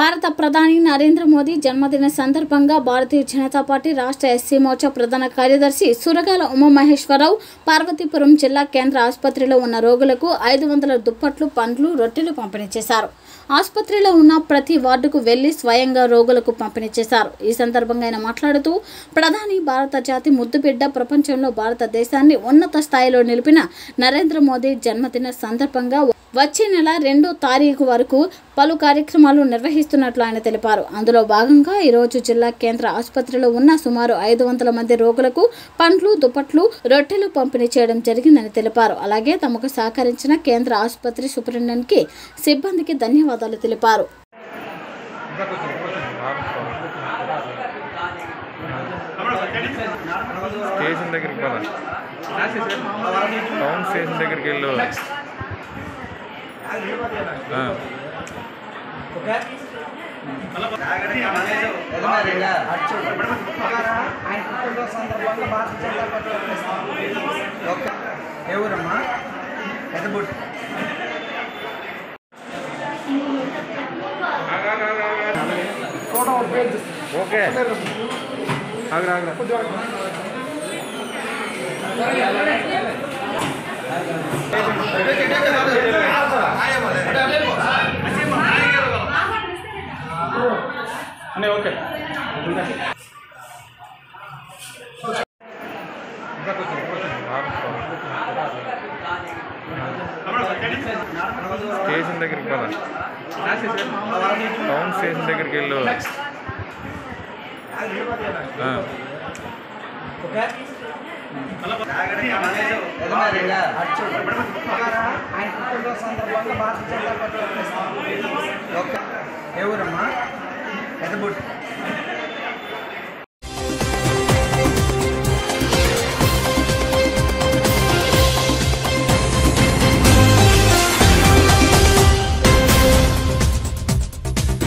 భారత ప్రధాని నరేంద్ర మోదీ జన్మదిన సందర్భంగా భారతీయ జనతా పార్టీ రాష్ట్ర ఎస్సీ మోర్చా ప్రధాన కార్యదర్శి సురగాల ఉమామహేశ్వరరావు పార్వతీపురం జిల్లా కేంద్ర ఆసుపత్రిలో ఉన్న రోగులకు ఐదు వందల దుప్పట్లు పండ్లు రొట్టెలు పంపిణీ చేశారు ఆసుపత్రిలో ఉన్న ప్రతి వార్డుకు వెళ్లి స్వయంగా రోగులకు పంపిణీ చేశారు ఈ సందర్భంగా ఆయన మాట్లాడుతూ ప్రధాని భారత జాతి ముద్దుబిడ్డ ప్రపంచంలో భారతదేశాన్ని ఉన్నత స్థాయిలో నిలిపిన నరేంద్ర మోదీ జన్మదిన సందర్భంగా వచ్చే నెల రెండో తారీఖు వరకు పలు కార్యక్రమాలు నిర్వహిస్తున్నట్లు ఆయన తెలిపారు అందులో భాగంగా ఈరోజు జిల్లా కేంద్ర ఆసుపత్రిలో ఉన్న సుమారు ఐదు వందల మంది రోగులకు పండ్లు దుప్పట్లు రొట్టెలు పంపిణీ చేయడం జరిగిందని తెలిపారు అలాగే తమకు సహకరించిన కేంద్ర ఆసుపత్రి సూపరింటెండెంట్కి సిబ్బందికి ధన్యవాదాలు తెలిపారు స్టేషన్ దగ్గరికి పద టౌన్ స్టేషన్ దగ్గరికి వెళ్ళు ఆ. ఆయన పుట్టినరోజు సందర్భంగా భారతీయ జనతా పార్టీ ప్రకటిస్తుంది. ఓకే ఏ ఊరమ్మా పెద్దబుట్ ఓకే ఆగ్రా ఆగ్రా స్టేషన్ దగ్గరికి పద టౌన్ స్టేషన్ దగ్గరికి వెళ్ళు ఆ. ఆయన పుట్టినరోజు సందర్భంగా భారతీయ జనతా పార్టీ ప్రకటిస్తుంది. ఓకే ఏ ఊరమ్మా పెద్దబుట్